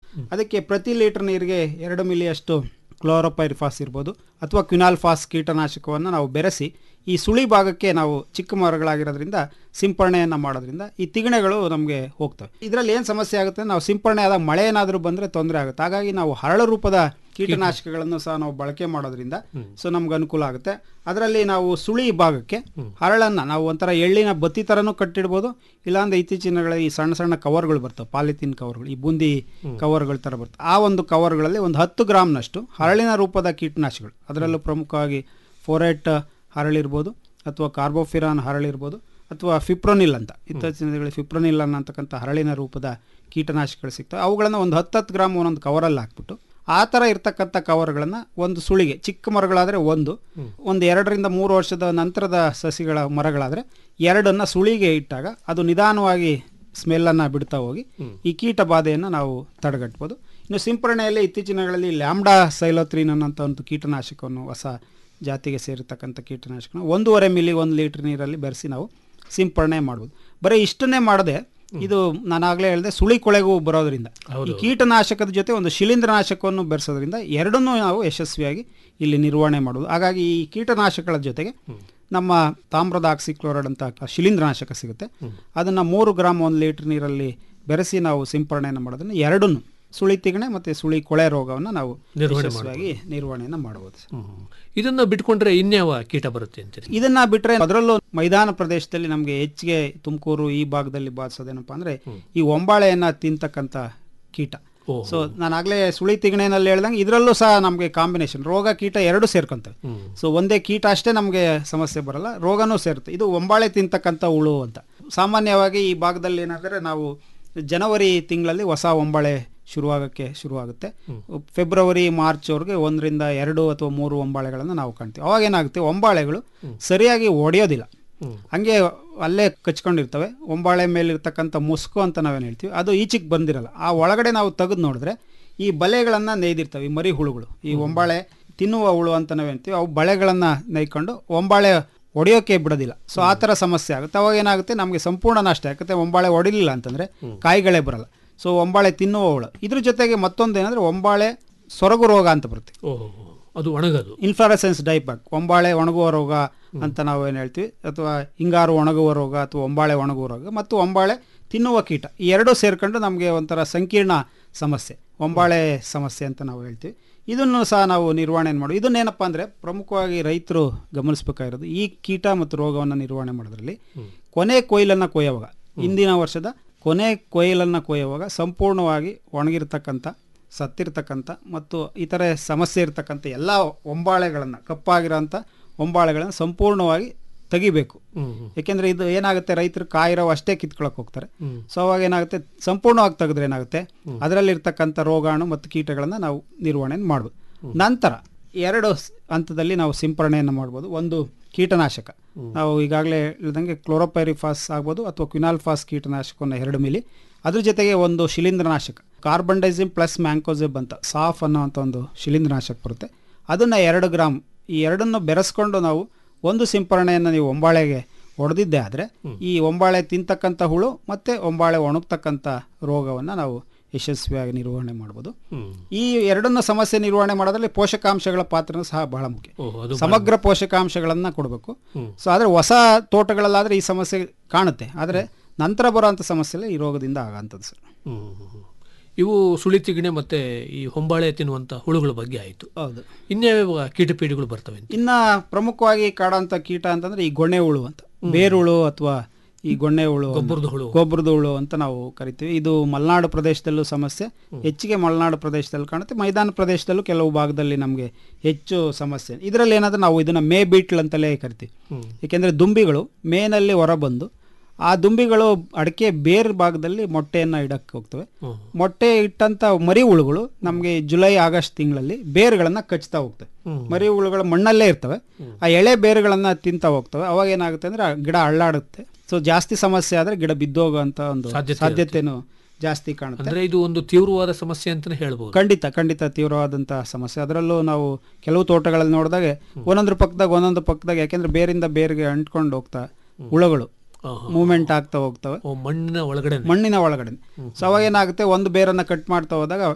ಅದಕ್ಕೆ ಪ್ರತಿ ಲೀಟರ್ ನೀರಿಗೆ ಎರಡು ಮಿಲಿಯಷ್ಟು ಕ್ಲೋರೋಪೈರಿಫಾಸ್ ಇರ್ಬೋದು ಅಥವಾ ಕ್ವಿನಾಲ್ಫಾಸ್ ಕೀಟನಾಶಕವನ್ನು ನಾವು ಬೆರೆಸಿ ಈ ಸುಳಿ ಭಾಗಕ್ಕೆ ನಾವು ಚಿಕ್ಕ ಮರಗಳಾಗಿರೋದ್ರಿಂದ ಸಿಂಪರಣೆಯನ್ನು ಮಾಡೋದ್ರಿಂದ ಈ ತಿಗಣೆಗಳು ನಮಗೆ ಹೋಗ್ತವೆ ಇದರಲ್ಲಿ ಏನು ಸಮಸ್ಯೆ ಆಗುತ್ತೆ ನಾವು ಸಿಂಪರಣೆ ಆದಾಗ ಮಳೆ ಏನಾದರೂ ಬಂದರೆ ತೊಂದರೆ ಆಗುತ್ತೆ ಹಾಗಾಗಿ ನಾವು ಹರಳು ರೂಪದ ಕೀಟನಾಶಕಗಳನ್ನು ಸಹ ನಾವು ಬಳಕೆ ಮಾಡೋದ್ರಿಂದ ಸೊ ನಮ್ಗೆ ಅನುಕೂಲ ಆಗುತ್ತೆ ಅದರಲ್ಲಿ ನಾವು ಸುಳಿ ಭಾಗಕ್ಕೆ ಹರಳನ್ನು ನಾವು ಒಂಥರ ಎಳ್ಳಿನ ಬತ್ತಿ ಥರನೂ ಕಟ್ಟಿಡ್ಬೋದು ಇಲ್ಲಾಂದ್ರೆ ಇತ್ತೀಚಿನ ಈ ಸಣ್ಣ ಸಣ್ಣ ಕವರ್ಗಳು ಬರ್ತವೆ ಪಾಲಿಥಿನ್ ಕವರ್ಗಳು ಈ ಬೂಂದಿ ಕವರ್ಗಳ ಥರ ಬರ್ತವೆ ಆ ಒಂದು ಕವರ್ಗಳಲ್ಲಿ ಒಂದು ಹತ್ತು ಗ್ರಾಮ್ನಷ್ಟು ಹರಳಿನ ರೂಪದ ಕೀಟನಾಶಕಗಳು ಅದರಲ್ಲೂ ಪ್ರಮುಖವಾಗಿ ಫೋರೆಟ್ ಹರಳಿರ್ಬೋದು ಅಥವಾ ಕಾರ್ಬೋಫಿರಾನ್ ಹರಳಿರ್ಬೋದು ಅಥವಾ ಫಿಪ್ರೋನಿಲ್ ಅಂತ ಇತ್ತೀಚಿನ ದಿನಗಳಲ್ಲಿ ಫಿಪ್ರೋನಿಲ್ ಅನ್ನತಕ್ಕಂಥ ಹರಳಿನ ರೂಪದ ಕೀಟನಾಶಕಗಳು ಸಿಗ್ತವೆ ಅವುಗಳನ್ನು ಒಂದು ಹತ್ತು ಹತ್ತು ಗ್ರಾಮ್ ಒಂದೊಂದು ಕವರಲ್ಲಿ ಹಾಕ್ಬಿಟ್ಟು ಆ ಥರ ಇರ್ತಕ್ಕಂಥ ಕವರ್ಗಳನ್ನು ಒಂದು ಸುಳಿಗೆ ಚಿಕ್ಕ ಮರಗಳಾದರೆ ಒಂದು ಒಂದು ಎರಡರಿಂದ ಮೂರು ವರ್ಷದ ನಂತರದ ಸಸಿಗಳ ಮರಗಳಾದರೆ ಎರಡನ್ನು ಸುಳಿಗೆ ಇಟ್ಟಾಗ ಅದು ನಿಧಾನವಾಗಿ ಸ್ಮೆಲ್ಲನ್ನು ಬಿಡ್ತಾ ಹೋಗಿ ಈ ಕೀಟ ಬಾಧೆಯನ್ನು ನಾವು ತಡೆಗಟ್ಬೋದು ಇನ್ನು ಸಿಂಪರಣೆಯಲ್ಲಿ ಇತ್ತೀಚಿನಗಳಲ್ಲಿ ಲ್ಯಾಂಬ್ಡಾ ಸೈಲೋತ್ರಿನ್ ಅನ್ನೋಂಥ ಒಂದು ಕೀಟನಾಶಕವನ್ನು ಹೊಸ ಜಾತಿಗೆ ಸೇರಿರ್ತಕ್ಕಂಥ ಕೀಟನಾಶಕನ ಒಂದೂವರೆ ಮಿಲಿ ಒಂದು ಲೀಟರ್ ನೀರಲ್ಲಿ ಬೆರೆಸಿ ನಾವು ಸಿಂಪರಣೆ ಮಾಡ್ಬೋದು ಬರೀ ಇಷ್ಟನ್ನೇ ಮಾಡದೆ ಇದು ನಾನಾಗಲೇ ಹೇಳಿದೆ ಸುಳಿ ಕೊಳೆಗೂ ಬರೋದ್ರಿಂದ ಈ ಕೀಟನಾಶಕದ ಜೊತೆ ಒಂದು ಶಿಲೀಂಧ್ರನಾಶಕವನ್ನು ಬೆರೆಸೋದ್ರಿಂದ ಎರಡನ್ನೂ ನಾವು ಯಶಸ್ವಿಯಾಗಿ ಇಲ್ಲಿ ನಿರ್ವಹಣೆ ಮಾಡೋದು ಹಾಗಾಗಿ ಈ ಕೀಟನಾಶಕಗಳ ಜೊತೆಗೆ ನಮ್ಮ ತಾಮ್ರದ ಆಕ್ಸಿಕ್ಲೋರೈಡ್ ಅಂತ ಶಿಲೀಂಧ್ರನಾಶಕ ಸಿಗುತ್ತೆ ಅದನ್ನು ಮೂರು ಗ್ರಾಮ್ ಒಂದು ಲೀಟರ್ ನೀರಲ್ಲಿ ಬೆರೆಸಿ ನಾವು ಸಿಂಪರಣೆಯನ್ನು ಮಾಡೋದನ್ನು ಎರಡನ್ನು ಸುಳಿ ತಿಗಣೆ ಮತ್ತು ಸುಳಿ ಕೊಳೆ ರೋಗವನ್ನು ನಾವು ನಿರ್ವಹಣೆ ಯಶಸ್ವಿಯಾಗಿ ನಿರ್ವಹಣೆಯನ್ನು ಮಾಡಬಹುದು ಸರ್. ಇದನ್ನ ಬಿಟ್ಕೊಂಡ್ರೆ ಇನ್ಯಾವ ಕೀಟ ಬರುತ್ತೆ ಅಂತೀರಿ ಇದನ್ನ ಬಿಟ್ರೆ ಅದರಲ್ಲೂ ಮೈದಾನ ಪ್ರದೇಶದಲ್ಲಿ ನಮಗೆ ಹೆಚ್ಚಿಗೆ ತುಮಕೂರು ಈ ಭಾಗದಲ್ಲಿ ಬಾಧಿಸೋದೇನಪ್ಪ ಅಂದ್ರೆ ಈ ಒಂಬಾಳೆಯನ್ನ ತಿಂತಕ್ಕಂಥ ಕೀಟ ಸೊ ನಾನು ಆಗ್ಲೇ ಸುಳಿ ತಿಗಣೆನಲ್ಲಿ ಹೇಳ್ದಂಗೆ ಇದರಲ್ಲೂ ಸಹ ನಮಗೆ ಕಾಂಬಿನೇಷನ್ ರೋಗ ಕೀಟ ಎರಡು ಸೇರ್ಕೊಂತವೆ ಸೊ ಒಂದೇ ಕೀಟ ಅಷ್ಟೇ ನಮಗೆ ಸಮಸ್ಯೆ ಬರಲ್ಲ ರೋಗನೂ ಸೇರುತ್ತೆ ಇದು ಒಂಬಾಳೆ ತಿಂತಕ್ಕಂಥ ಹುಳು ಅಂತ ಸಾಮಾನ್ಯವಾಗಿ ಈ ಭಾಗದಲ್ಲಿ ಏನಾದರೆ ನಾವು ಜನವರಿ ತಿಂಗಳಲ್ಲಿ ಹೊಸ ಒಂಬಾಳೆ ಶುರುವಾಗಕ್ಕೆ ಶುರುವಾಗುತ್ತೆ ಫೆಬ್ರವರಿ ಮಾರ್ಚ್ವರೆಗೆ ಒಂದರಿಂದ ಎರಡು ಅಥವಾ ಮೂರು ಒಂಬಾಳೆಗಳನ್ನು ನಾವು ಕಾಣ್ತೀವಿ ಅವಾಗ ಏನಾಗುತ್ತೆ ಒಂಬಾಳೆಗಳು ಸರಿಯಾಗಿ ಒಡೆಯೋದಿಲ್ಲ ಹಂಗೆ ಅಲ್ಲೇ ಕಚ್ಕೊಂಡಿರ್ತವೆ ಒಂಬಾಳೆ ಮೇಲಿರ್ತಕ್ಕಂಥ ಮುಸ್ಕು ಅಂತ ನಾವೇನು ಹೇಳ್ತೀವಿ ಅದು ಈಚೆಗೆ ಬಂದಿರಲ್ಲ ಆ ಒಳಗಡೆ ನಾವು ತೆಗೆದು ನೋಡಿದ್ರೆ ಈ ಬಲೆಗಳನ್ನು ನೇಯ್ದಿರ್ತವೆ ಈ ಮರಿ ಹುಳುಗಳು ಈ ಒಂಬಾಳೆ ತಿನ್ನುವ ಹುಳು ಅಂತ ನಾವು ಹೇಳ್ತೀವಿ ಅವು ಬಳೆಗಳನ್ನು ನೇಯ್ಕೊಂಡು ಒಂಬಾಳೆ ಒಡೆಯೋಕೆ ಬಿಡೋದಿಲ್ಲ ಸೊ ಆ ಥರ ಸಮಸ್ಯೆ ಆಗುತ್ತೆ ಅವಾಗ ಏನಾಗುತ್ತೆ ನಮಗೆ ಸಂಪೂರ್ಣ ನಷ್ಟ ಯಾಕಂದರೆ ಒಂಬಾಳೆ ಹೊಡಿಲಿಲ್ಲ ಅಂತಂದರೆ ಕಾಯಿಗಳೇ ಬರಲ್ಲ ಸೊ ಒಂಬಾಳೆ ತಿನ್ನುವ ಹುಳು ಇದ್ರ ಜೊತೆಗೆ ಮತ್ತೊಂದು ಏನಂದರೆ ಒಂಬಾಳೆ ಸೊರಗು ರೋಗ ಅಂತ ಬರುತ್ತೆ ಓಹೋ ಅದು ಒಣಗದು ಇನ್ಫ್ಲಾರೆಸೆನ್ಸ್ ಡೈಪಾಕ್ ಒಂಬಾಳೆ ಒಣಗುವ ರೋಗ ಅಂತ ನಾವು ಏನು ಹೇಳ್ತೀವಿ ಅಥವಾ ಹಿಂಗಾರು ಒಣಗುವ ರೋಗ ಅಥವಾ ಒಂಬಾಳೆ ಒಣಗುವ ರೋಗ ಮತ್ತು ಒಂಬಾಳೆ ತಿನ್ನುವ ಕೀಟ ಈ ಎರಡೂ ಸೇರ್ಕೊಂಡು ನಮಗೆ ಒಂಥರ ಸಂಕೀರ್ಣ ಸಮಸ್ಯೆ ಒಂಬಾಳೆ ಸಮಸ್ಯೆ ಅಂತ ನಾವು ಹೇಳ್ತೀವಿ ಇದನ್ನು ಸಹ ನಾವು ನಿರ್ವಹಣೆ ಮಾಡೋದು ಇದನ್ನೇನಪ್ಪ ಅಂದರೆ ಪ್ರಮುಖವಾಗಿ ರೈತರು ಗಮನಿಸಬೇಕಾಗಿರೋದು ಈ ಕೀಟ ಮತ್ತು ರೋಗವನ್ನು ನಿರ್ವಹಣೆ ಮಾಡೋದ್ರಲ್ಲಿ ಕೊನೆ ಕೊಯ್ಲನ್ನು ಕೊಯ್ಯುವಾಗ ಇಂದಿನ ವರ್ಷದ ಕೊನೆ ಕೊಯ್ಲನ್ನು ಕೊಯ್ಯುವಾಗ ಸಂಪೂರ್ಣವಾಗಿ ಒಣಗಿರ್ತಕ್ಕಂಥ ಸತ್ತಿರ್ತಕ್ಕಂಥ ಮತ್ತು ಇತರೆ ಸಮಸ್ಯೆ ಇರ್ತಕ್ಕಂಥ ಎಲ್ಲ ಒಂಬಾಳೆಗಳನ್ನು ಕಪ್ಪಾಗಿರೋಂಥ ಒಂಬಾಳೆಗಳನ್ನು ಸಂಪೂರ್ಣವಾಗಿ ತೆಗಿಬೇಕು ಯಾಕೆಂದರೆ ಇದು ಏನಾಗುತ್ತೆ ರೈತರು ಕಾಯಿರೋ ಅಷ್ಟೇ ಕಿತ್ಕೊಳಕ್ಕೆ ಹೋಗ್ತಾರೆ ಸೊ ಅವಾಗ ಏನಾಗುತ್ತೆ ಸಂಪೂರ್ಣವಾಗಿ ತೆಗೆದ್ರೆ ಏನಾಗುತ್ತೆ ಅದರಲ್ಲಿರ್ತಕ್ಕಂಥ ರೋಗಾಣು ಮತ್ತು ಕೀಟಗಳನ್ನು ನಾವು ನಿರ್ವಹಣೆ ಮಾಡ್ಬೋದು ನಂತರ ಎರಡು ಸ್- ಹಂತದಲ್ಲಿ ನಾವು ಸಿಂಪರಣೆಯನ್ನು ಮಾಡ್ಬೋದು ಒಂದು ಕೀಟನಾಶಕ ನಾವು ಈಗಾಗಲೇ ಹೇಳ್ದಂಗೆ ಕ್ಲೋರೋಪೈರಿಫಾಸ್ ಆಗ್ಬೋದು ಅಥವಾ ಕ್ವಿನಾಲ್ಫಾಸ್ ಕೀಟನಾಶಕವನ್ನು ಎರಡು ಮಿಲಿ ಅದ್ರ ಜೊತೆಗೆ ಒಂದು ಶಿಲೀಂಧ್ರನಾಶಕ ಕಾರ್ಬನ್ಡೈಸಿಮ್ ಪ್ಲಸ್ ಮ್ಯಾಂಕೋಸೆಬ್ ಅಂತ ಸಾಫ್ ಅನ್ನೋವಂಥ ಒಂದು ಶಿಲೀಂಧ್ರನಾಶಕ ಬರುತ್ತೆ ಅದನ್ನು ಎರಡು ಗ್ರಾಮ್ ಈ ಎರಡನ್ನು ಬೆರೆಸ್ಕೊಂಡು ನಾವು ಒಂದು ಸಿಂಪರಣೆಯನ್ನು ನೀವು ಒಂಬಾಳೆಗೆ ಹೊಡೆದಿದ್ದೆ ಆದರೆ ಈ ಒಂಬಾಳೆ ತಿಂತಕ್ಕಂಥ ಹುಳು ಮತ್ತು ಒಂಬಾಳೆ ಒಣಗ್ತಕ್ಕಂಥ ರೋಗವನ್ನು ನಾವು ಯಶಸ್ವಿಯಾಗಿ ನಿರ್ವಹಣೆ ಮಾಡ್ಬೋದು ಈ ಎರಡನ್ನು ಸಮಸ್ಯೆ ನಿರ್ವಹಣೆ ಮಾಡೋದ್ರಲ್ಲಿ ಪೋಷಕಾಂಶಗಳ ಪಾತ್ರನೂ ಸಹ ಬಹಳ ಮುಖ್ಯ ಓಹೋ ಅದು ಸಮಗ್ರ ಪೋಷಕಾಂಶಗಳನ್ನು ಕೊಡಬೇಕು ಸೊ ಆದರೆ ಹೊಸ ತೋಟಗಳಲ್ಲಾದರೆ ಈ ಸಮಸ್ಯೆ ಕಾಣುತ್ತೆ ಆದರೆ ನಂತರ ಬರುವಂಥ ಸಮಸ್ಯೆ ಈ ರೋಗದಿಂದ ಆಗಂಥದ್ದು ಸರ್ ಹ್ಮ್, ಹ್ಮ್, ಹ್ಮ್. ಇವು ಸುಳಿತಿಗಿಣೆ ಮತ್ತೆ ಈ ಹೊಂಬಾಳೆ ತಿನ್ನುವಂತ ಹುಳುಗಳ ಬಗ್ಗೆ ಆಯಿತು ಹೌದು ಇನ್ಯಾವ ಕೀಟಪೀಡಿಗಳು ಬರ್ತವೆ ಅಂತ ಇನ್ನ ಪ್ರಮುಖವಾಗಿ ಕಾಡೋಂಥ ಕೀಟ ಅಂತಂದ್ರೆ ಈ ಗೊಣ್ಣೆ ಹುಳು ಅಂತ ಬೇರುಳು ಅಥವಾ ಈ ಗೊಣ್ಣೆ ಹುಳು ಗೊಬ್ಬರದ ಹುಳು. ಗೊಬ್ಬರದ ಹುಳು ಅಂತ ನಾವು ಕರಿತೀವಿ ಇದು ಮಲೆನಾಡು ಪ್ರದೇಶದಲ್ಲೂ ಸಮಸ್ಯೆ ಹೆಚ್ಚಿಗೆ ಮಲೆನಾಡು ಪ್ರದೇಶದಲ್ಲಿ ಕಾಣುತ್ತೆ ಮೈದಾನ ಪ್ರದೇಶದಲ್ಲೂ ಕೆಲವು ಭಾಗದಲ್ಲಿ ನಮಗೆ ಹೆಚ್ಚು ಸಮಸ್ಯೆ ಇದರಲ್ಲಿ ಏನಾದ್ರೆ ನಾವು ಇದನ್ನ ಮೇ ಬೀಟ್ಲ್ ಅಂತಲೇ ಕರಿತೀವಿ ಏಕೆಂದರೆ ದುಂಬಿಗಳು ಮೇನಲ್ಲಿ ಹೊರಬಂದು ಆ ದುಂಬಿಗಳು ಅಡಿಕೆ ಬೇರ್ ಭಾಗದಲ್ಲಿ ಮೊಟ್ಟೆಯನ್ನು ಇಡಕ್ಕೆ ಹೋಗ್ತವೆ ಮೊಟ್ಟೆ ಇಟ್ಟಂತ ಮರಿ ಹುಳುಗಳು ನಮಗೆ ಜುಲೈ ಆಗಸ್ಟ್ ತಿಂಗಳಲ್ಲಿ ಬೇರುಗಳನ್ನ ಕಚ್ತಾ ಹೋಗ್ತವೆ ಮರಿ ಹುಳುಗಳು ಮಣ್ಣಲ್ಲೇ ಇರ್ತವೆ ಆ ಎಳೆ ಬೇರುಗಳನ್ನ ತಿಂತಾ ಹೋಗ್ತವೆ ಅವಾಗ ಏನಾಗುತ್ತೆ ಅಂದ್ರೆ ಆ ಗಿಡ ಅಳ್ಳಾಡುತ್ತೆ ಸೊ ಜಾಸ್ತಿ ಸಮಸ್ಯೆ ಆದ್ರೆ ಗಿಡ ಬಿದ್ದೋಗುವಂತ ಒಂದು ಸಾಧ್ಯತೆ ಸಾಧ್ಯತೆನೂ ಜಾಸ್ತಿ ಕಾಣುತ್ತೆ ಅಂದ್ರೆ ಇದು ಒಂದು ತೀವ್ರವಾದ ಸಮಸ್ಯೆ ಅಂತಾನೆ ಹೇಳ್ಬೋದು ಖಂಡಿತ ಖಂಡಿತ ತೀವ್ರವಾದಂಥ ಸಮಸ್ಯೆ ಅದರಲ್ಲೂ ನಾವು ಕೆಲವು ತೋಟಗಳಲ್ಲಿ ನೋಡಿದಾಗ ಒಂದೊಂದ್ರ ಪಕ್ಕದಾಗ ಒಂದೊಂದು ಪಕ್ಕದಾಗ ಯಾಕೆಂದ್ರೆ ಬೇರಿಂದ ಬೇರಿಗೆ ಅಂಟ್ಕೊಂಡು ಹೋಗ್ತಾ ಹುಳುಗಳು ಮೂವ್ಮೆಂಟ್ ಆಗ್ತಾ ಹೋಗ್ತವೆ ಓ, ಮಣ್ಣಿನ ಒಳಗಡೆ ಮಣ್ಣಿನ ಒಳಗಡೆ ಸೊ ಅವಾಗ ಏನಾಗುತ್ತೆ ಒಂದು ಬೇರನ್ನ ಕಟ್ ಮಾಡ್ತಾ ಹೋದಾಗ